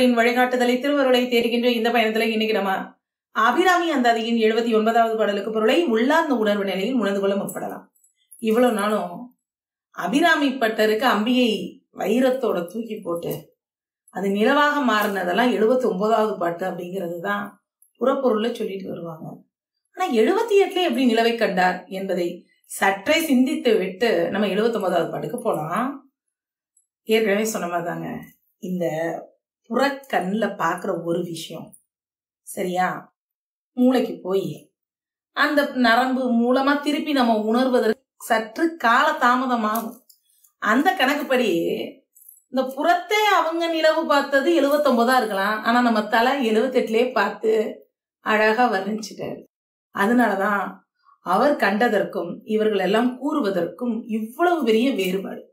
திருவள்ளுவரின் வழிகாட்டுதலை திருவருளை தேடுகின்ற இந்த பயணத்துல இன்னைக்கு நம்ம அபிராமி அந்தாதியின் எழுபத்தி ஒன்பதாவது பாடலுக்கு பொருளை உள்ளார்ந்த உணர்வு நிலையில் உணர்ந்து கொள்ள முற்படலாம் இவ்வளவு நாளும் அபிராமி பட்டருக்கு அம்பிகை வைரத்தோட தூக்கி போட்டு அது நிலவாக மாறினதெல்லாம் எழுபத்தி ஒன்பதாவது பாட்டு அப்படிங்கிறது தான் புறப்பொருள்ல சொல்லிட்டு வருவாங்க ஆனா எழுபத்தி எட்டுல எப்படி நிலவை கண்டார் என்பதை சற்றே சிந்தித்து விட்டு நம்ம எழுபத்தி ஒன்பதாவது பாட்டுக்கு போலாம் ஏற்கனவே சொன்ன மாதிரி தாங்க இந்த புறக்கண்ணில் பார்க்குற ஒரு விஷயம் சரியா மூளைக்கு போய் அந்த நரம்பு மூலமா திருப்பி நம்ம உணர்வதற்கு சற்று கால தாமதமாகும் அந்த கணக்குப்படி இந்த புறத்தை அவங்க நிலவு பார்த்தது எழுவத்தொன்பதா இருக்கலாம் ஆனா நம்ம தலை எழுவத்தெட்டுலயே பார்த்து அழகா வர்ணிச்சிட்டாரு அதனாலதான் அவர் கண்டதற்கும் இவர்கள் எல்லாம் கூறுவதற்கும் இவ்வளவு பெரிய வேறுபாடு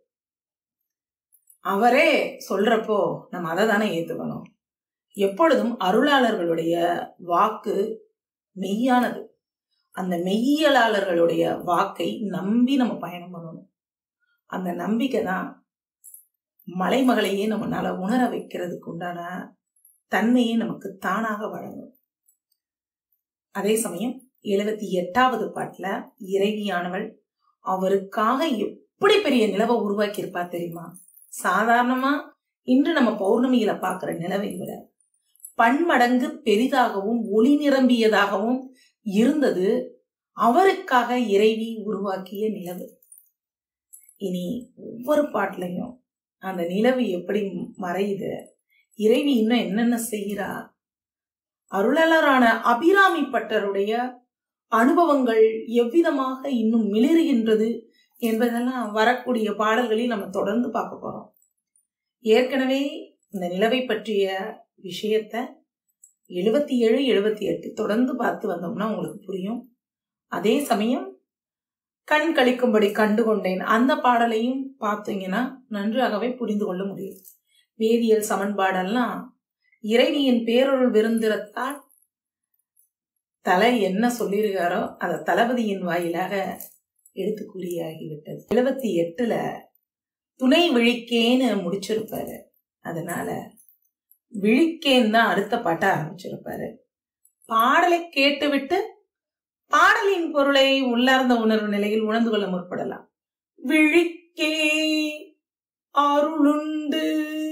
அவரே சொல்றப்போ நம்ம அதை தானே ஏத்துக்கணும் எப்பொழுதும் அருளாளர்களுடைய வாக்கு மெய்யானது அந்த மெய்யலாளர்களுடைய வாக்கை நம்பி நம்ம பயணம் பண்ணணும் அந்த நம்பிக்கை தான் மலைமகளையே நம்மளால உணர வைக்கிறதுக்கு உண்டான தன்மையை நமக்கு தானாக வழங்கும் அதே சமயம் எழுபத்தி எட்டாவது பாட்டுல இறைவியானவள் அவருக்காக எப்படி பெரிய நிலவை உருவாக்கி இருப்பா தெரியுமா சாதாரணமா இன்று நம்ம பௌர்ணமியில பாக்குற நிலவை விட பன்மடங்கு பெரிதாகவும் ஒளி நிரம்பியதாகவும் இருந்தது அவருக்காக இறைவி உருவாக்கிய நிலவு இனி ஒவ்வொரு பாட்டுலையும் அந்த நிலவு எப்படி மறையுது இறைவி இன்னும் என்னென்ன செய்கிறா அருளலரான அபிராமி பட்டருடைய அனுபவங்கள் எவ்விதமாக இன்னும் மிளிருகின்றது என்பதெல்லாம் வரக்கூடிய பாடல்களில் நம்ம தொடர்ந்து பார்க்க போறோம் ஏற்கனவே இந்த நிலவை பற்றிய விஷயத்த எழுபத்தி ஏழு எழுபத்தி எட்டு தொடர்ந்து பார்த்து வந்தோம்னா உங்களுக்கு புரியும் அதே சமயம் கண் கழிக்கும்படி கண்டு கொண்டேன் அந்த பாடலையும் பார்த்தீங்கன்னா நன்றாகவே புரிந்து கொள்ள முடியும் வேதியியல் சமன்பாடெல்லாம் இறைவியின் பேரொருள் விருந்திரத்தால் தலை என்ன சொல்லியிருக்காரோ அதை தளபதியின் வாயிலாக எடுத்து கூறியாகிவிட்டது எழுபத்தி எட்டுல துணை விழிக்கேன்னு முடிச்சிருப்பாரு அதனால விழிக்கேன்னு தான் அடுத்த பாட்ட ஆரம்பிச்சிருப்பாரு பாடலை கேட்டுவிட்டு பாடலின் பொருளை உள்ளார்ந்த உணர்வு நிலையில் உணர்ந்து கொள்ள முற்படலாம் விழிக்கே அருளுண்டு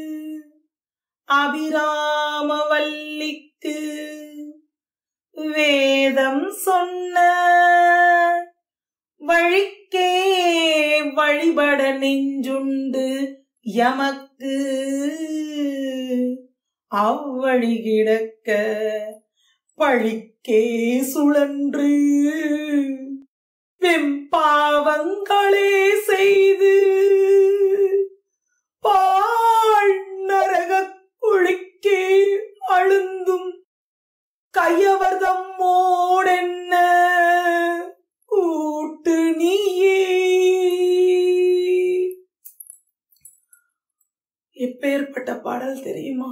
அபிராமவல்லிக்கு வேதம் சொன்ன வழிக்கே வழிபட நெஞ்சுண்டு எமக்கு அவ்வழி கிடக்க பழிக்கே சுழன்று வெம்பாவங்களே செய்து பாழ் நரக குழிக்கே அழுந்தும் கையவர்தம் மோடென்ன கூட்டு நீயே எப்பேற்பட்ட பாடல் தெரியுமா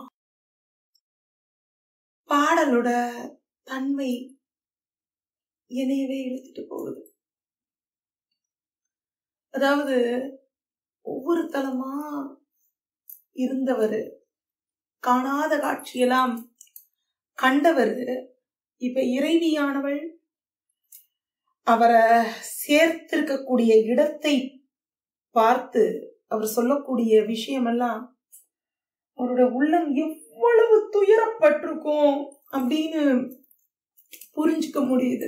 பாடலோட தன்மை என்னையவே இழுத்துட்டு போகுது அதாவது ஒவ்வொரு தலமா இருந்தவர் காணாத காட்சியெல்லாம் கண்டவர் இப்ப இறைவியானவள் அவரை சேர்த்திருக்கக்கூடிய இடத்தை பார்த்து அவர் சொல்லக்கூடிய விஷயமெல்லாம் அவரோட உள்ளம் எவ்வளவு துயரப்பட்டிருக்கும் அப்படின்னு புரிஞ்சுக்க முடியுது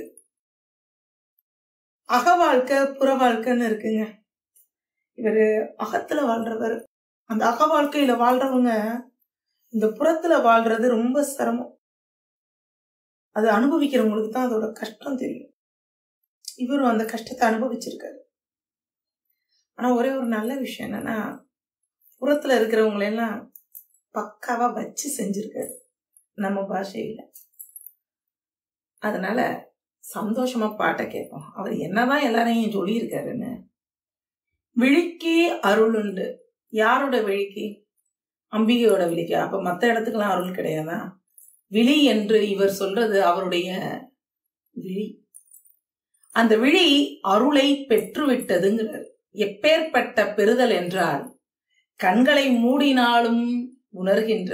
அக வாழ்க்கை புற வாழ்க்கைன்னு இருக்குங்க இவரு அகத்துல வாழ்றவர் அந்த அக வாழ்க்கையில வாழ்றவங்க இந்த புறத்துல வாழ்றது ரொம்ப சிரமம் அது அனுபவிக்கிறவங்களுக்கு தான் அதோட கஷ்டம் தெரியும் இவரும் அந்த கஷ்டத்தை அனுபவிச்சிருக்காரு ஆனா ஒரே ஒரு நல்ல விஷயம் என்னன்னா புறத்துல இருக்கிறவங்களெல்லாம் பக்காவா வச்சு செஞ்சிருக்காரு நம்ம பாஷையில அதனால சந்தோஷமா பாட்டை கேட்போம் அவர் என்னதான் எல்லாரையும் சொல்லியிருக்காருன்னு விழிக்கே அருளுண்டு யாரோட விழிக்கு அம்பிகையோட விழிக்கு அப்ப மற்ற இடத்துக்கெல்லாம் அருள் கிடையாதா விழி என்று இவர் சொல்றது அவருடைய விழி அந்த விழி அருளை பெற்றுவிட்டதுங்கிறார் எப்பேற்பட்ட பெறுதல் என்றால் கண்களை மூடினாலும் உணர்கின்றார்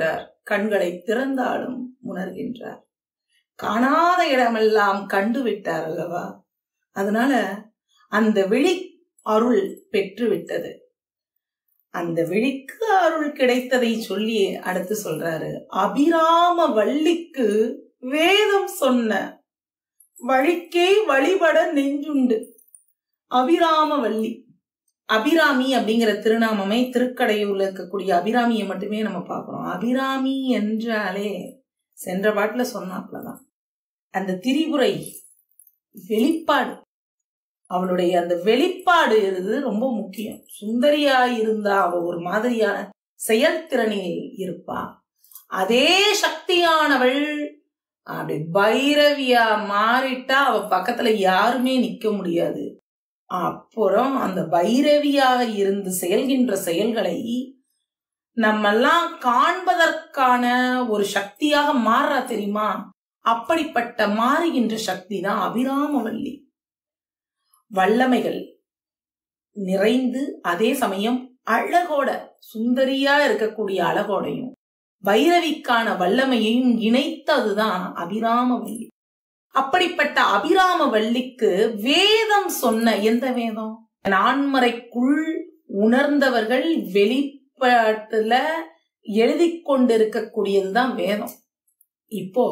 கண்களை திறந்தாலும் உணர்கின்றார் காணாத இடமெல்லாம் கண்டு விட்டார் அல்லவா அதனால அந்த விழி அருள் பெற்று விட்டது அந்த விழிக்கு அருள் கிடைத்ததை சொல்லி அடுத்து சொல்றாரு அபிராம வள்ளிக்கு வேதம் சொன்ன வழிக்கே வழிபட நெஞ்சுண்டு அபிராம வள்ளி அபிராமி அப்படிங்கிற திருநாமமே திருக்கடையூர்ல இருக்கக்கூடிய அபிராமியை மட்டுமே நம்ம பார்க்கிறோம் அபிராமி என்றாலே சென்ற பாட்டுல சொன்னாப்லதான் அந்த திரிபுரை வெளிப்பாடு அவளுடைய அந்த வெளிப்பாடு இது ரொம்ப முக்கியம் சுந்தரியா இருந்தா அவ ஒரு மாதிரியான செயல்திறனில் இருப்பா அதே சக்தியானவள் அப்படி பைரவியா மாறிட்டா அவ பக்கத்துல யாருமே நிக்க முடியாது அப்புறம் அந்த பைரவியாக இருந்து செயல்கின்ற செயல்களை நம்மெல்லாம் காண்பதற்கான ஒரு சக்தியாக மாறா தெரியுமா அப்படிப்பட்ட மாறுகின்ற சக்தி தான் அபிராமவல்லி வல்லமைகள் நிறைந்து அதே சமயம் அழகோட சுந்தரியா இருக்கக்கூடிய அழகோடையும் பைரவிக்கான வல்லமையையும் இணைத்ததுதான் அபிராமவல்லி அப்படிப்பட்ட அபிராமவல்லிக்கு வேதம் சொன்ன எந்த வேதம் நான்மறைக்குள் உணர்ந்தவர்கள் வெளிப்பாட்டுல எழுதி கொண்டிருக்கக்கூடியதுதான் வேதம் இப்போ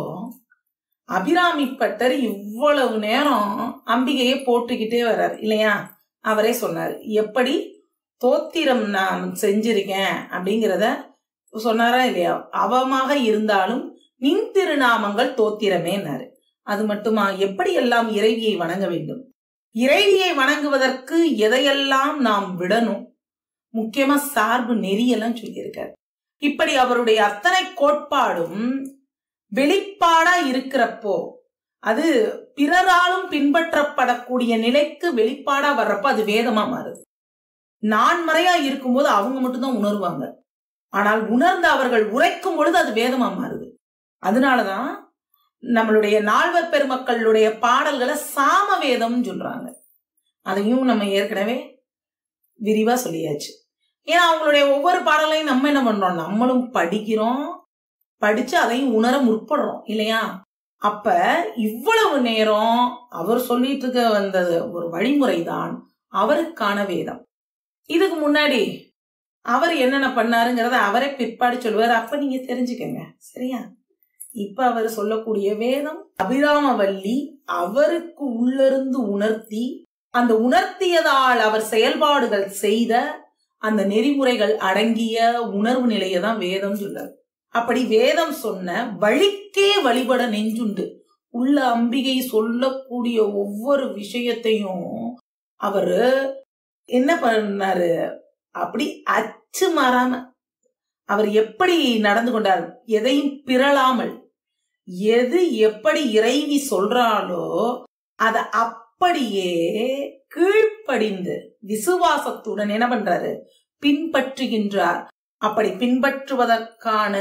அபிராமி பட்டர் இவ்வளவு நேரம் அம்பிகையை போட்டுக்கிட்டே வர்றார் இல்லையா அவரே சொன்னார் எப்படி தோத்திரம் நான் செஞ்சிருக்கேன் அப்படிங்கிறத சொன்னாரா இல்லையா அவமாக இருந்தாலும் நின் திருநாமங்கள் தோத்திரமேனாரு அது மட்டுமா எப்படி எல்லாம் இறைவியை வணங்க வேண்டும் இறைவியை வணங்குவதற்கு எதையெல்லாம் நாம் விடணும் முக்கியமா சார்பு நெறியெல்லாம் சொல்லியிருக்கார் இப்படி அவருடைய அத்தனை கோட்பாடும் வெளிப்பாடா இருக்கிறப்போ அது பிறராலும் பின்பற்றப்படக்கூடிய நிலைக்கு வெளிப்பாடா வர்றப்ப அது வேதமா மாறுது நான்மறையா இருக்கும்போது அவங்க மட்டும்தான் உணர்வாங்க ஆனால் உணர்ந்த அவர்கள் உரைக்கும் பொழுது அது வேதமா மாறுது அதனாலதான் நம்மளுடைய நால்வர் பெருமக்களுடைய பாடல்களை சாம வேதம்னு சொல்றாங்க அதையும் நம்ம ஏற்கனவே விரிவா சொல்லியாச்சு ஏன்னா அவங்களுடைய ஒவ்வொரு பாடலையும் நம்ம என்ன பண்றோம் நம்மளும் படிக்கிறோம் படிச்சு அதையும் உணர முற்படுறோம் இல்லையா அப்ப இவ்வளவு நேரம் அவர் சொல்லிட்டு இருக்க வந்தது ஒரு வழிமுறை தான் அவருக்கான வேதம் இதுக்கு முன்னாடி அவர் என்னென்ன பண்ணாருங்கிறத அவரே பிற்பாடு சொல்லுவார் அப்ப நீங்க தெரிஞ்சுக்கங்க சரியா இப்ப அவர் சொல்லக்கூடிய வேதம் அபிராமவல்லி அவருக்கு உள்ளிருந்து உணர்த்தி அந்த உணர்த்தியதால் அவர் செயல்பாடுகள் செய்த அந்த நெறிமுறைகள் அடங்கிய உணர்வு நிலையை தான் வேதம் சொல்றாரு அப்படி வேதம் சொன்ன வழிக்கே வழிபட நெஞ்சுண்டு உள்ள அம்பிகை சொல்லக்கூடிய ஒவ்வொரு விஷயத்தையும் அவரு என்ன பண்ணாரு அப்படி அச்சு மாறாம அவர் எப்படி நடந்து கொண்டார் எதையும் பிறளாமல் எது எப்படி இறைவி சொல்றாளோ அத அப்படியே கீழ்ப்படிந்து விசுவாசத்துடன் என்ன பண்றாரு பின்பற்றுகின்றார் அப்படி பின்பற்றுவதற்கான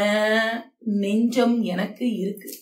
நெஞ்சம் எனக்கு இருக்கு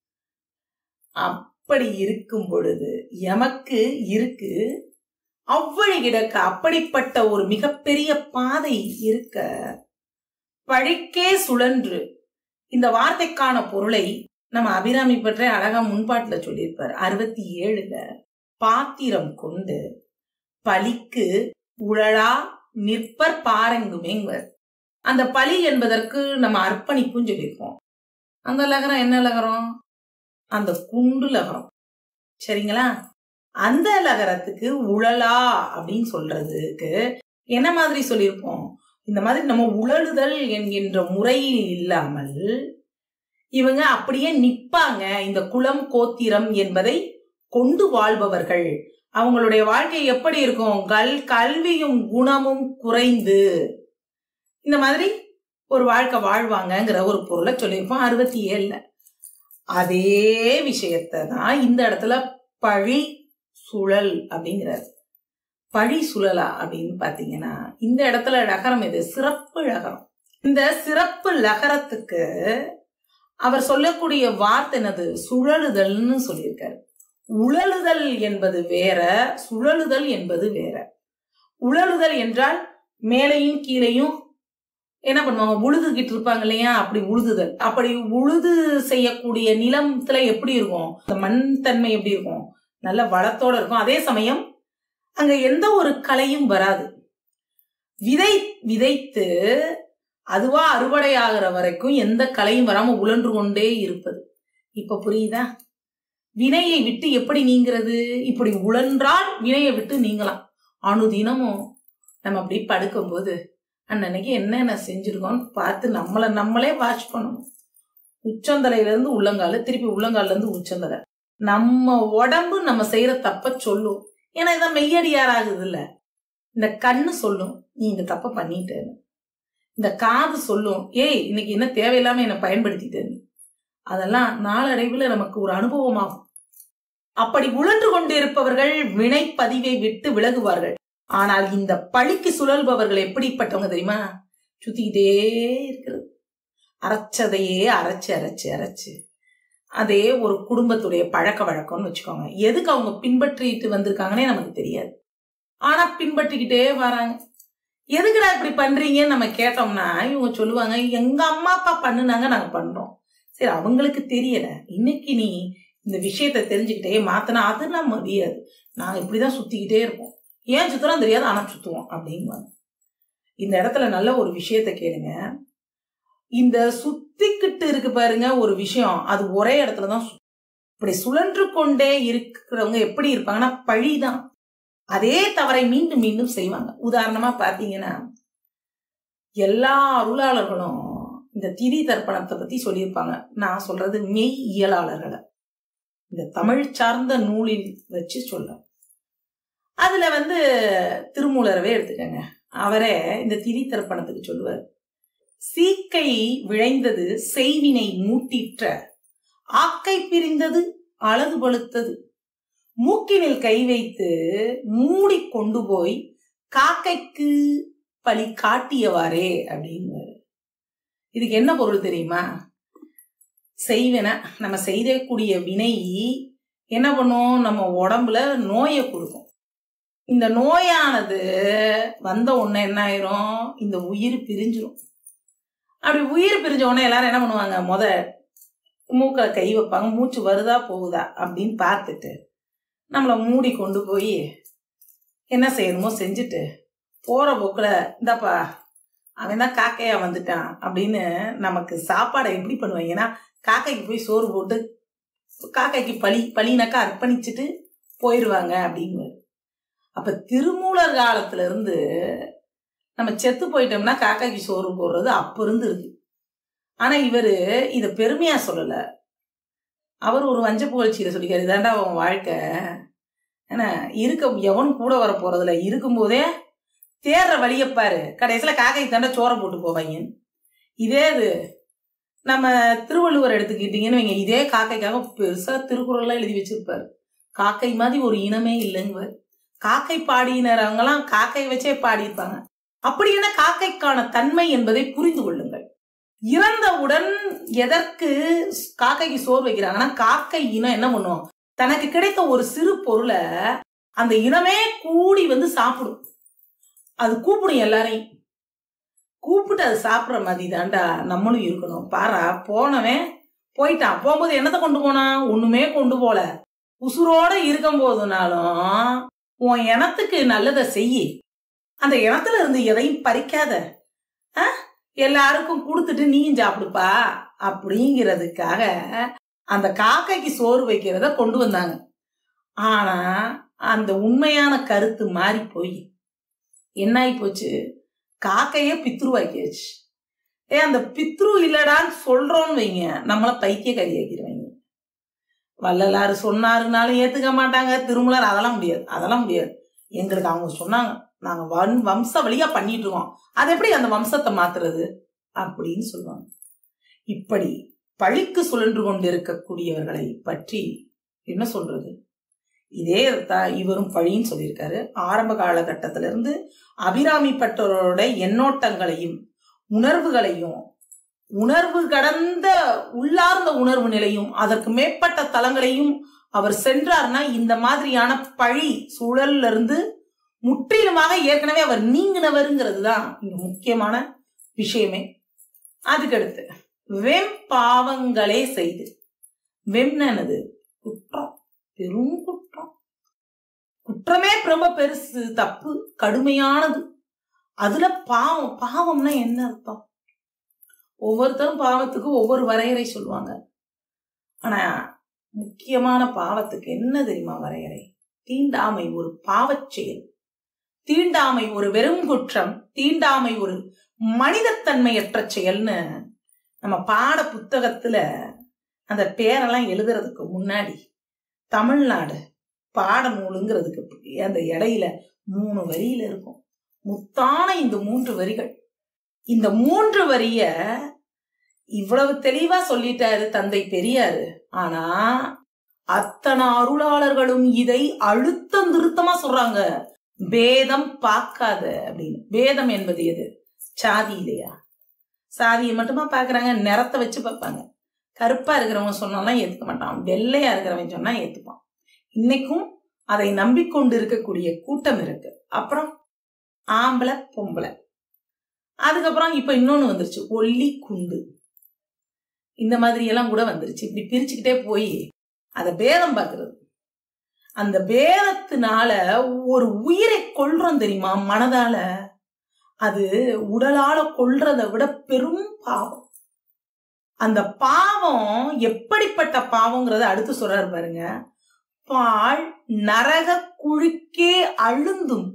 அப்படி இருக்கும் பொழுது எமக்கு இருக்கு அவ்வழி கிடக்க அப்படிப்பட்ட ஒரு மிகப்பெரிய பாதை இருக்க பழிக்கே சுழன்று இந்த வார்த்தைக்கான பொருளை நம்ம அபிராமி பற்றி அழகா முன்பாட்டுல சொல்லியிருப்பார் அறுபத்தி ஏழுல பாத்திரம் கொண்டு பலிக்கு உழலா நிற்பர் பாருங்குமேங்குவர் அந்த பலி என்பதற்கு நம்ம அர்ப்பணிப்பும் சொல்லியிருப்போம் அந்த லகரம் என்ன லகரம் அந்த குண்டு லகரம் சரிங்களா அந்த லகரத்துக்கு உழலா அப்படின்னு சொல்றதுக்கு என்ன மாதிரி சொல்லியிருப்போம் இந்த மாதிரி நம்ம உழலுதல் என்கின்ற முறையில் இல்லாமல் இவங்க அப்படியே நிப்பாங்க இந்த குலம் கோத்திரம் என்பதை கொண்டு வாழ்பவர்கள் அவங்களுடைய வாழ்க்கை எப்படி இருக்கும் கல் கல்வியும் குணமும் குறைந்து இந்த மாதிரி ஒரு வாழ்க்கை வாழ்வாங்கங்கிற ஒரு பொருளை சொல்லியிருப்போம் அறுபத்தி ஏழுல அதே விஷயத்தை தான் இந்த இடத்துல பழி சுழல் அப்படிங்கிறார் பழி சுழலா அப்படின்னு பாத்தீங்கன்னா இந்த இடத்துல லகரம் இது சிறப்பு லகரம் இந்த சிறப்பு லகரத்துக்கு அவர் சொல்லக்கூடிய வார்த்தை என்னது சுழலுதல்னு சொல்லியிருக்காரு உழலுதல் என்பது வேற சுழலுதல் என்பது வேற உழலுதல் என்றால் மேலையும் கீழையும் என்ன பண்ணுவாங்க உழுதுகிட்டு இருப்பாங்க இல்லையா அப்படி உழுதுதல் அப்படி உழுது செய்யக்கூடிய நிலத்துல எப்படி இருக்கும் அந்த மண் தன்மை எப்படி இருக்கும் நல்ல வளத்தோட இருக்கும் அதே சமயம் அங்க எந்த ஒரு களையும் வராது விதை விதைத்து அதுவா அறுவடை ஆகிற வரைக்கும் எந்த களையும் வராம உழன்று கொண்டே இருப்பது இப்ப புரியுதா வினையை விட்டு எப்படி நீங்கிறது இப்படி உழன்றால் வினையை விட்டு நீங்கலாம் அனுதினமும் நம்ம அப்படி படுக்கும்போது அன்னன்னைக்கு என்னென்ன செஞ்சிருக்கோம்னு பார்த்து நம்மளை நம்மளே வாட்ச் பண்ணணும் உச்சந்தலையில இருந்து உள்ளங்கால திருப்பி உள்ளங்கால்ல இருந்து உச்சந்தலை நம்ம உடம்பு நம்ம செய்யற தப்ப சொல்லும் ஏன்னா இதான் மெய்யடியார் ஆகுது இல்ல இந்த கண்ணு சொல்லும் நீ இந்த தப்ப பண்ணிட்டேன்னு இந்த காது சொல்லும் ஏய் இன்னைக்கு என்ன தேவையில்லாம என்னை பயன்படுத்திட்டேன்னு அதெல்லாம் நாளடைவுல நமக்கு ஒரு அனுபவமாகும் அப்படி உழன்று கொண்டிருப்பவர்கள் வினைப்பதிவை விட்டு விலகுவார்கள் ஆனால் இந்த பழிக்கு சுழல்பவர்கள் எப்படிப்பட்டவங்க தெரியுமா சுத்திக்கிட்டே இருக்கிறது அரைச்சதையே அரைச்சு அரைச்சு அரைச்சு அதே ஒரு குடும்பத்துடைய பழக்க வழக்கம்னு வச்சுக்கோங்க எதுக்கு அவங்க பின்பற்றிட்டு வந்திருக்காங்கன்னே நமக்கு தெரியாது ஆனா பின்பற்றிக்கிட்டே வராங்க எதுக்குடா இப்படி பண்றீங்கன்னு நம்ம கேட்டோம்னா இவங்க சொல்லுவாங்க எங்க அம்மா அப்பா பண்ணுனாங்க நாங்க பண்றோம் சரி அவங்களுக்கு தெரியல இன்னைக்கு நீ இந்த விஷயத்த தெரிஞ்சுக்கிட்டே மாத்தினா அதெல்லாம் முடியாது நாங்க இப்படிதான் சுத்திக்கிட்டே இருப்போம் ஏன் சுத்துறோம் தெரியாது ஆனா சுத்துவோம் அப்படிங்குவாங்க இந்த இடத்துல நல்ல ஒரு விஷயத்த கேளுங்க இந்த சுத்திக்கிட்டு இருக்கு பாருங்க ஒரு விஷயம் அது ஒரே இடத்துல தான் சுத்தும். இப்படி சுழன்று கொண்டே இருக்கிறவங்க எப்படி இருப்பாங்கன்னா பழிதான் அதே தவறை மீண்டும் மீண்டும் செய்வாங்க உதாரணமா பாத்தீங்கன்னா எல்லா அருளாளர்களும் இந்த திதி தர்ப்பணத்தை பத்தி சொல்லியிருப்பாங்க நான் சொல்றது மெய் இயலாளர்களை இந்த தமிழ் சார்ந்த நூலில் வச்சு சொல்றேன் அதுல வந்து திருமூலரவே எடுத்துக்கங்க அவரே இந்த திதி தர்ப்பணத்துக்கு சொல்லுவார் சீக்கை விழைந்தது செய்வினை மூட்டிற்ற ஆக்கை பிரிந்தது அழகு பழுத்தது மூக்கினில் கை வைத்து மூடி கொண்டு போய் காக்கைக்கு பலி காட்டியவாறே அப்படின்னு இதுக்கு என்ன பொருள் தெரியுமா செய்வன நம்ம செய்யக்கூடிய வினை என்ன பண்ணும் நம்ம உடம்புல நோயை கொடுக்கும் இந்த நோயானது வந்த உடனே என்ன ஆயிரும் இந்த உயிர் பிரிஞ்சிரும் அப்படி உயிர் பிரிஞ்ச உடனே எல்லாரும் என்ன பண்ணுவாங்க முத மூக்க கை வைப்பாங்க மூச்சு வருதா போகுதா அப்படின்னு பார்த்துட்டு நம்மளை மூடி கொண்டு போய் என்ன செய்யணுமோ செஞ்சுட்டு போற போக்குல இந்தாப்பா அவன் தான் காக்கையா வந்துட்டான் அப்படின்னு நமக்கு சாப்பாடை எப்படி பண்ணுவாங்கன்னா காக்கைக்கு போய் சோறு போட்டு காக்கைக்கு பழி பழினாக்கா அர்ப்பணிச்சுட்டு போயிடுவாங்க அப்படின்னு அப்ப திருமூலர் காலத்துல இருந்து நம்ம செத்து போயிட்டோம்னா காக்காய்க்கு சோறு போடுறது அப்ப இருந்து இருக்கு ஆனா இவரு இத பெருமையா சொல்லல அவர் ஒரு வஞ்ச புகழ்ச்சியில சொல்லிக்காரு இதாண்டா அவன் வாழ்க்கை ஏன்னா இருக்க எவனும் கூட வர போறதில்ல இருக்கும்போதே தேர்ற வழியை பாரு கடைசியில காக்கை தாண்டா சோறை போட்டு போவாங்க இதே இது நம்ம திருவள்ளுவர் எடுத்துக்கிட்டீங்கன்னு வைங்க இதே காக்கைக்காக பெருசா திருக்குறள்லாம் எழுதி வச்சிருப்பாரு காக்கை மாதிரி ஒரு இனமே இல்லைங்குவார் காக்கை பாடியினர் அவங்கெல்லாம் காக்கை வச்சே பாடியிருப்பாங்க அப்படி என்ன காக்கைக்கான தன்மை என்பதை புரிந்து கொள்ளுங்கள் இறந்தவுடன் எதற்கு காக்கைக்கு சோறு வைக்கிறாங்கன்னா காக்கை இனம் என்ன பண்ணும் தனக்கு கிடைத்த ஒரு சிறு பொருளை அந்த இனமே கூடி வந்து சாப்பிடும் அது கூப்பிடும் எல்லாரையும் கூப்பிட்டு அது சாப்பிட்ற மாதிரி தாண்டா நம்மளும் இருக்கணும் பாரா போனவன் போயிட்டான் போகும்போது என்னத்தை கொண்டு போனான் ஒண்ணுமே கொண்டு போல உசுரோட இருக்கும் போதுனாலும் உன் இனத்துக்கு நல்லதை செய்யி அந்த இனத்துல இருந்து எதையும் பறிக்காத ஆ? எல்லாருக்கும் கொடுத்துட்டு நீயும் சாப்பிடுப்பா அப்படிங்கிறதுக்காக அந்த காக்கைக்கு சோறு வைக்கிறத கொண்டு வந்தாங்க ஆனா அந்த உண்மையான கருத்து மாறி போய் என்ன ஆகி போச்சு காக்கையே பித்ருவாக்கியாச்சு ஏ அந்த பித்ரு இல்லடான்னு சொல்றோம்னு வைங்க நம்மள பைத்தியக்காரி ஆக்கிடுவாங்க வள்ளலாறு சொன்னாருனாலும் ஏத்துக்க மாட்டாங்க திருமலர் அதெல்லாம் முடியாது அதெல்லாம் முடியாது எங்களுக்கு அவங்க சொன்னாங்க நாங்க வன் வம்ச வழியா பண்ணிட்டு இருக்கோம் அது எப்படி அந்த வம்சத்தை மாத்துறது அப்படின்னு சொல்லுவாங்க இப்படி பழிக்கு சுழன்று கொண்டிருக்கக்கூடியவர்களை பற்றி என்ன சொல்றது இதே தான் இவரும் பழின்னு சொல்லியிருக்காரு ஆரம்ப காலகட்டத்தில இருந்து அபிராமி பட்டவரோட எண்ணோட்டங்களையும் உணர்வுகளையும் உணர்வு கடந்த உள்ளார்ந்த உணர்வு நிலையும் அதற்கு மேற்பட்ட தலங்களையும் அவர் சென்றார்னா இந்த மாதிரியான பழி சூழல்ல இருந்து முற்றிலுமாக ஏற்கனவே அவர் நீங்கினவருங்கிறது தான் இங்க முக்கியமான விஷயமே அதுக்கடுத்து வெம் பாவங்களே செய்து வெம்னா என்னது குற்றம் பெரும் குற்றம் குற்றமே ரொம்ப பெருசு தப்பு கடுமையானது அதுல பாவம் பாவம்னா என்ன அர்த்தம் ஒவ்வொருத்தரும் பாவத்துக்கு ஒவ்வொரு வரையறை சொல்லுவாங்க ஆனா முக்கியமான பாவத்துக்கு என்ன தெரியுமா வரையறை தீண்டாமை ஒரு பாவச் செயல் தீண்டாமை ஒரு வெறும் குற்றம் தீண்டாமை ஒரு மனிதத்தன்மையற்ற செயல்னு நம்ம பாட புத்தகத்துல அந்த பேரெல்லாம் எழுதுறதுக்கு முன்னாடி தமிழ்நாடு பாடநூலுங்கிறதுக்கு அந்த இடையில மூணு வரியில இருக்கும் முத்தான இந்த மூன்று வரிகள் இந்த மூன்று வரிய இவ்வளவு தெளிவா சொல்லிட்டாரு தந்தை பெரியாரு ஆனா அத்தனை அருளாளர்களும் இதை அழுத்தம் திருத்தமா சொல்றாங்க பேதம் பார்க்காத அப்படின்னு பேதம் என்பது எது சாதி இல்லையா சாதியை மட்டுமா பாக்குறாங்க நிறத்தை வச்சு பார்ப்பாங்க கருப்பா இருக்கிறவங்க சொன்னாலாம் ஏத்துக்க மாட்டான் வெள்ளையா இருக்கிறவன் சொன்னா ஏத்துப்பான் இன்னைக்கும் அதை நம்பிக்கொண்டு இருக்கக்கூடிய கூட்டம் இருக்கு அப்புறம் ஆம்பளை பொம்பளை அதுக்கப்புறம் இப்ப இன்னொன்னு வந்துருச்சு ஒல்லி குண்டு இந்த மாதிரி எல்லாம் கூட வந்துருச்சு இப்படி பிரிச்சுக்கிட்டே போய் அத பேதம் பார்க்கறது அந்த பேதத்தினால ஒரு உயிரை கொள்றோம் தெரியுமா மனதால அது உடலால கொள்றதை விட பெரும் பாவம் அந்த பாவம் எப்படிப்பட்ட பாவங்கிறத அடுத்து சொல்றாரு பாருங்க பால் நரக குழிக்கே அழுந்தும்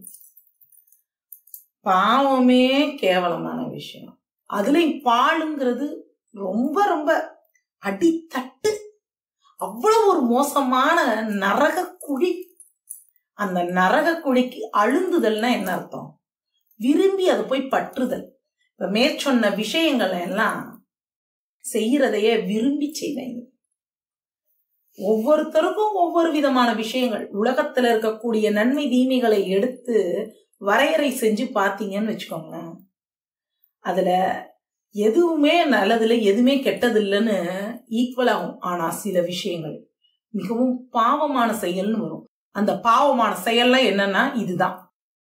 பாவமே கேவலமான விஷயம் அதுலயும் பாலுங்கிறது ரொம்ப ரொம்ப அடித்தட்டு அவ்வளவு ஒரு மோசமான நரக குழி அந்த நரக குழிக்கு அழுந்துதல்னா என்ன அர்த்தம் விரும்பி அது போய் பற்றுதல் இப்ப மேற்சொன்ன விஷயங்கள் எல்லாம் செய்யறதையே விரும்பி செய்வாங்க ஒவ்வொருத்தருக்கும் ஒவ்வொரு விதமான விஷயங்கள் உலகத்துல இருக்கக்கூடிய நன்மை தீமைகளை எடுத்து வரையறை செஞ்சு பார்த்தீங்கன்னு வச்சுக்கோங்களேன் அதுல எதுவுமே நல்லதில்ல எதுவுமே கெட்டது இல்லைன்னு ஈக்குவல் ஆகும் ஆனா சில விஷயங்கள் மிகவும் பாவமான செயல்னு வரும் அந்த பாவமான செயல்லாம் என்னன்னா இதுதான்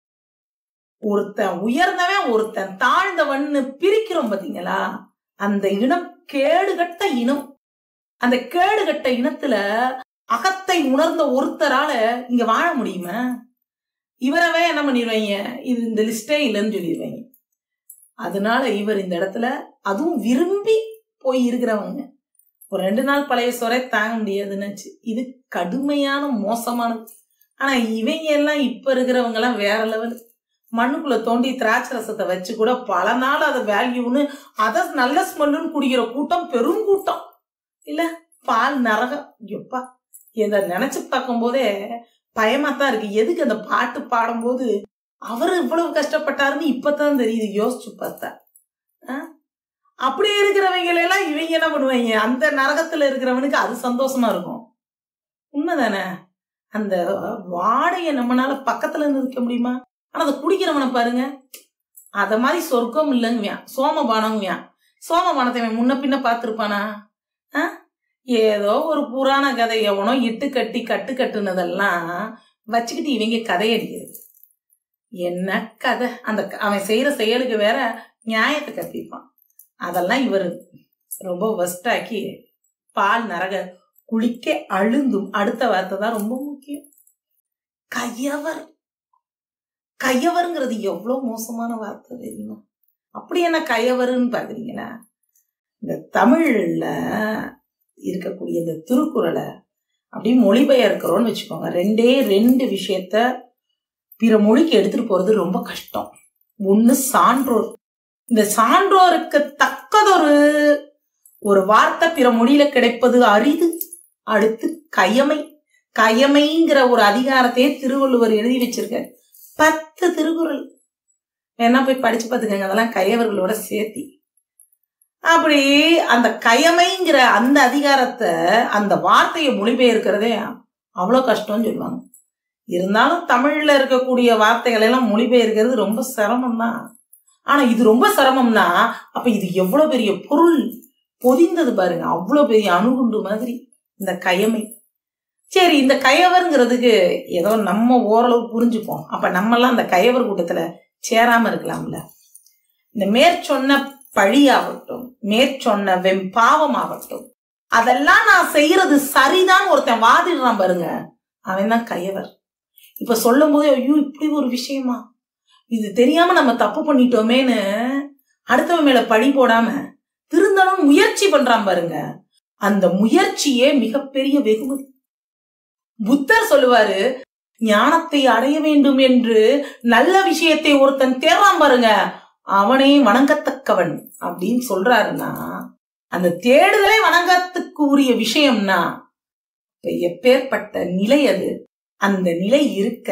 ஒருத்தன் உயர்ந்தவன் ஒருத்தன் தாழ்ந்தவன்னு பிரிக்கிறோம் பாத்தீங்களா அந்த இனம் கேடுகட்ட இனம் அந்த கேடுகட்ட இனத்துல அகத்தை உணர்ந்த ஒருத்தரால இங்க வாழ முடியுமா இவரவே என்ன பண்ணிடுவாங்க இது இந்த லிஸ்டே இல்லைன்னு சொல்லிடுவாங்க அதனால இவர் இந்த இடத்துல அதுவும் விரும்பி போய் இருக்கிறவங்க ஒரு ரெண்டு நாள் பழைய சொரை தாங்க முடியாதுன்னுச்சு இது கடுமையான மோசமானது ஆனா இவங்க எல்லாம் இப்ப இருக்கிறவங்க எல்லாம் வேற லெவல் மண்ணுக்குள்ள தோண்டி திராட்சை ரசத்தை வச்சு கூட பல நாள் அதை வேல்யூன்னு அதை நல்ல ஸ்மெல்லுன்னு குடிக்கிற கூட்டம் பெரும் கூட்டம் இல்ல பால் நரகம் எப்பா இதை நினைச்சு பார்க்கும் போதே பயமா தான் இருக்கு எதுக்கு அந்த பாட்டு பாடும்போது அவர் இவ்வளவு கஷ்டப்பட்டாருன்னு இப்பதான் தெரியுது யோசிச்சு பார்த்தா அப்படி இருக்கிறவங்களெல்லாம் இவங்க என்ன பண்ணுவாங்க அந்த நரகத்துல இருக்கிறவனுக்கு அது சந்தோஷமா இருக்கும் உண்மைதானே அந்த வாடையை நம்மளால பக்கத்துல இருந்து இருக்க முடியுமா ஆனா அதை குடிக்கிறவனை பாருங்க அத மாதிரி சொர்க்கம் இல்லைங்குவியான் சோமபானங்குவியான் சோமபானத்தை அவன் முன்ன பின்ன பார்த்துருப்பானா ஏதோ ஒரு புராண கதை எவனோ இட்டு கட்டி கட்டு கட்டுனதெல்லாம் வச்சுக்கிட்டு இவங்க கதையடிக்கிறது என்ன கதை அந்த அவன் செய்யற செயலுக்கு வேற நியாயத்தை கற்பிப்பான் அதெல்லாம் இவர் ரொம்ப வெஸ்டாக்கி பால் நரக குளிக்க அழுந்தும் அடுத்த வார்த்தை தான் ரொம்ப முக்கியம் கையவர் கையவருங்கிறது எவ்வளவு மோசமான வார்த்தை தெரியுமா அப்படி என்ன கையவருன்னு பாக்குறீங்களா இந்த தமிழ்ல இருக்கக்கூடிய இந்த திருக்குறளை அப்படி மொழிபெயர்க்கிறோம்னு வச்சுக்கோங்க ரெண்டே ரெண்டு விஷயத்த பிற மொழிக்கு எடுத்துட்டு போறது ரொம்ப கஷ்டம் ஒண்ணு சான்றோர் இந்த சான்றோருக்கு தக்கதொரு ஒரு வார்த்தை பிற மொழியில கிடைப்பது அரிது அடுத்து கயமை கயமைங்கிற ஒரு அதிகாரத்தையே திருவள்ளுவர் எழுதி வச்சிருக்காரு பத்து திருக்குறள் வேணா போய் படிச்சு பார்த்துக்கங்க அதெல்லாம் கையவர்களோட சேர்த்தி அப்படி அந்த கயமைங்கிற அந்த அதிகாரத்தை அந்த வார்த்தையை மொழிபெயர்க்கிறதே அவ்வளோ கஷ்டம்னு சொல்லுவாங்க இருந்தாலும் தமிழ்ல இருக்கக்கூடிய வார்த்தைகள் எல்லாம் மொழிபெயர்க்கிறது ரொம்ப சிரமம் தான் ஆனா இது ரொம்ப சிரமம்னா அப்ப இது எவ்வளவு பெரிய பொருள் பொதிந்தது பாருங்க அவ்வளவு பெரிய அணுகுண்டு மாதிரி இந்த கயமை சரி இந்த கயவருங்கிறதுக்கு ஏதோ நம்ம ஓரளவு புரிஞ்சுப்போம் அப்ப நம்மெல்லாம் அந்த கயவர் கூட்டத்துல சேராம இருக்கலாம்ல இந்த மேற்சொன்ன பழியாகட்டும் மேற்சொன்ன வெம்பாவமாகட்டும் அதெல்லாம் நான் செய்யறது சரிதான் ஒருத்தன் வாதிடுறான் பாருங்க அவன் தான் கையவர் இப்ப சொல்லும் போது ஐயோ இப்படி ஒரு விஷயமா இது தெரியாம நம்ம தப்பு பண்ணிட்டோமேன்னு அடுத்தவன் மேல பழி போடாம திருந்தணும் முயற்சி பண்றான் பாருங்க அந்த முயற்சியே மிகப்பெரிய வெகுமதி புத்தர் சொல்லுவாரு ஞானத்தை அடைய வேண்டும் என்று நல்ல விஷயத்தை ஒருத்தன் தேர்றான் பாருங்க அவனே வணங்கத்தக்கவன் அப்படின்னு சொல்றாருன்னா அந்த தேடுதலை வணங்கத்துக்கு உரிய விஷயம்னா இப்ப எப்பேற்பட்ட நிலை அது அந்த நிலை இருக்க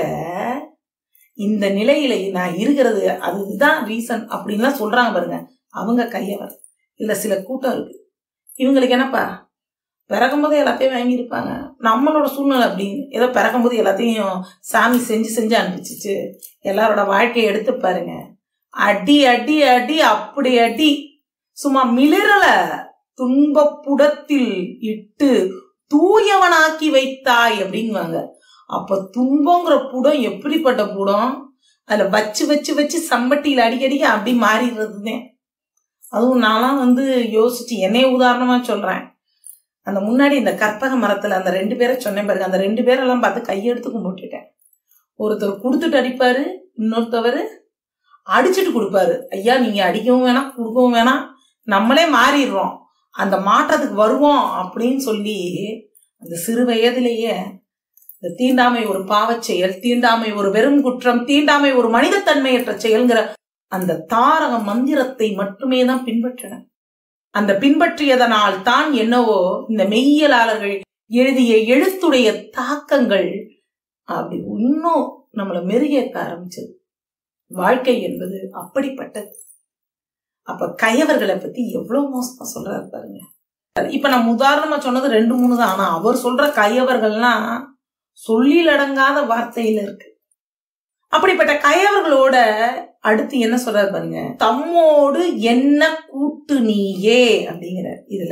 இந்த நிலையில நான் இருக்கிறது அதுதான் ரீசன் அப்படின்லாம் சொல்றாங்க பாருங்க அவங்க கையவர் இல்ல சில கூட்டம் இருக்கு இவங்களுக்கு என்னப்பா பிறக்கும் போது எல்லாத்தையும் வாங்கியிருப்பாங்க நம்மளோட சூழ்நிலை அப்படின்னு ஏதோ பிறக்கும் போது எல்லாத்தையும் சாமி செஞ்சு செஞ்சு அனுப்பிச்சிச்சு எல்லாரோட வாழ்க்கையை எடுத்து பாருங்க அடி அடி அடி அப்படி அடி சும்மா மிளிரல துன்பப்புடத்தில் இட்டு தூயவனாக்கி வைத்தாய் அப்படிங்குவாங்க அப்ப துன்பங்கிற புடம் எப்படிப்பட்ட புடம் அதுல வச்சு வச்சு வச்சு சம்பட்டியில அடிக்கடி அப்படி மாறிடுறதுதான் அதுவும் நான்லாம் வந்து யோசிச்சு என்னைய உதாரணமா சொல்றேன் அந்த முன்னாடி இந்த கற்பக மரத்துல அந்த ரெண்டு பேரை சொன்னேன் பாருங்க அந்த ரெண்டு பேரெல்லாம் பார்த்து கையெடுத்து கும்பிட்டுட்டேன் ஒருத்தர் கொடுத்துட்டு அடிப்பாரு இன்னொருத்தவர் அடிச்சுட்டு கொடுப்பாரு ஐயா நீங்க அடிக்கவும் வேணாம் கொடுக்கவும் வேணாம் நம்மளே மாறிடுறோம் அந்த மாற்றத்துக்கு வருவோம் அப்படின்னு சொல்லி அந்த சிறு வயதிலேயே இந்த தீண்டாமை ஒரு பாவச் செயல் தீண்டாமை ஒரு வெறும் குற்றம் தீண்டாமை ஒரு மனிதத்தன்மையற்ற செயல்ங்கிற அந்த தாரக மந்திரத்தை மட்டுமே தான் பின்பற்றின அந்த பின்பற்றியதனால் தான் என்னவோ இந்த மெய்யியலாளர்கள் எழுதிய எழுத்துடைய தாக்கங்கள் அப்படி இன்னும் நம்மளை மெருகேற்க ஆரம்பிச்சது வாழ்க்கை என்பது அப்படிப்பட்டது அப்ப கையவர்களை பத்தி எவ்வளவு மோசமா சொல்றாரு பாருங்க இப்ப நம்ம உதாரணமா சொன்னது ரெண்டு மூணு தான் ஆனா அவர் சொல்ற கையவர்கள்லாம் சொல்லிலடங்காத வார்த்தையில இருக்கு அப்படிப்பட்ட கையவர்களோட அடுத்து என்ன சொல்றாரு பாருங்க தம்மோடு என்ன கூட்டு நீயே அப்படிங்கிற இதுல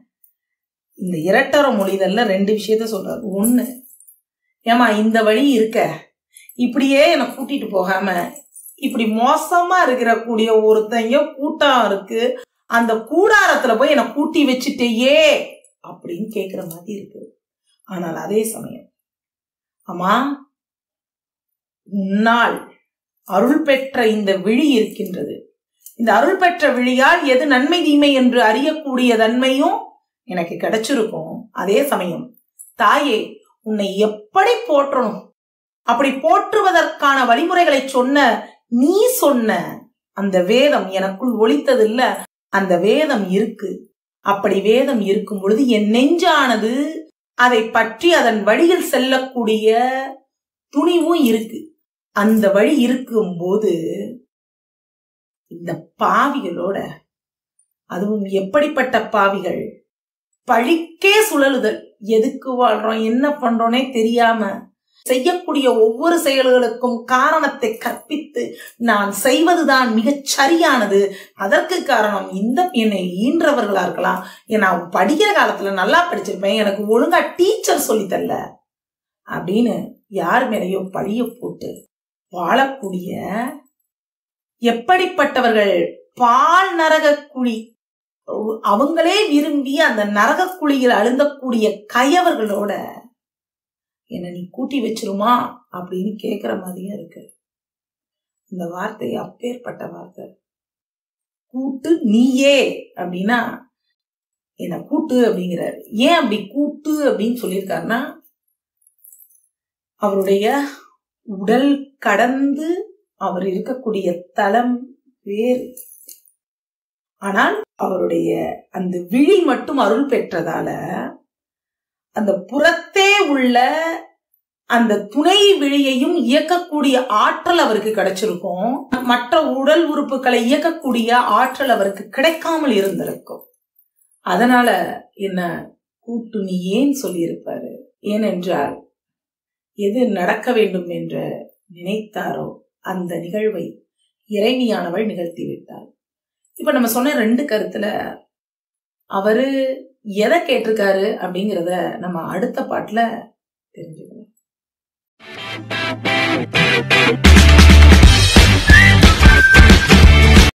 இந்த இரட்டர மொழிதல்ல ரெண்டு விஷயத்த சொல்றாரு ஒண்ணு ஏமா இந்த வழி இருக்க இப்படியே என்னை கூட்டிட்டு போகாம இப்படி மோசமா இருக்கிற கூடிய ஒருத்தங்க கூட்டம் இருக்கு அந்த கூடாரத்துல போய் என்னை கூட்டி வச்சுட்டேயே அப்படின்னு கேக்குற மாதிரி இருக்கு ஆனால் அதே சமயம் அம்மா உன்னால் அருள் பெற்ற இந்த விழி இருக்கின்றது இந்த அருள் பெற்ற விழியால் எது நன்மை தீமை என்று அறியக்கூடிய தன்மையும் எனக்கு கிடைச்சிருக்கும் அதே சமயம் தாயே உன்னை எப்படி போற்றணும் அப்படி போற்றுவதற்கான வழிமுறைகளை சொன்ன நீ சொன்ன அந்த வேதம் எனக்குள் ஒழித்தது இல்ல அந்த வேதம் இருக்கு அப்படி வேதம் இருக்கும் பொழுது என் நெஞ்சானது அதை பற்றி அதன் வழியில் செல்லக்கூடிய துணிவும் இருக்கு அந்த வழி இருக்கும் போது இந்த பாவிகளோட அதுவும் எப்படிப்பட்ட பாவிகள் பழிக்கே சுழலுதல் எதுக்கு வாழ்றோம் என்ன பண்றோனே தெரியாம செய்யக்கூடிய ஒவ்வொரு செயல்களுக்கும் காரணத்தை கற்பித்து நான் செய்வதுதான் மிகச் சரியானது அதற்கு காரணம் இந்த என்னை ஈன்றவர்களா இருக்கலாம் நான் படிக்கிற காலத்துல நல்லா படிச்சிருப்பேன் எனக்கு ஒழுங்கா டீச்சர் சொல்லித்தரல அப்படின்னு யார் மேலேயோ பழிய போட்டு வாழக்கூடிய எப்படிப்பட்டவர்கள் பால் நரக குழி அவங்களே விரும்பி அந்த நரக குழியில் அழுந்தக்கூடிய கையவர்களோட என்னை நீ கூட்டி வச்சிருமா அப்படின்னு கேக்குற மாதிரியும் இருக்கு இந்த வார்த்தை அப்பேற்பட்ட வார்த்தை கூட்டு நீயே அப்படின்னா என்ன கூட்டு அப்படிங்கிறாரு ஏன் அப்படி கூட்டு அப்படின்னு சொல்லியிருக்காருன்னா அவருடைய உடல் கடந்து அவர் இருக்கக்கூடிய தலம் வேறு ஆனால் அவருடைய அந்த விழி மட்டும் அருள் பெற்றதால அந்த புறத்தே உள்ள அந்த துணை விழியையும் இயக்கக்கூடிய ஆற்றல் அவருக்கு கிடைச்சிருக்கும் மற்ற உடல் உறுப்புகளை இயக்கக்கூடிய ஆற்றல் அவருக்கு கிடைக்காமல் இருந்திருக்கும் அதனால என்ன கூட்டு நீ ஏன் சொல்லியிருப்பாரு ஏனென்றால் எது நடக்க வேண்டும் என்று நினைத்தாரோ அந்த நிகழ்வை இறைவியானவள் நிகழ்த்தி விட்டாள் இப்ப நம்ம சொன்ன ரெண்டு கருத்துல அவரு எதை கேட்டிருக்காரு அப்படிங்கிறத நம்ம அடுத்த பாட்டுல தெரிஞ்சுக்கலாம்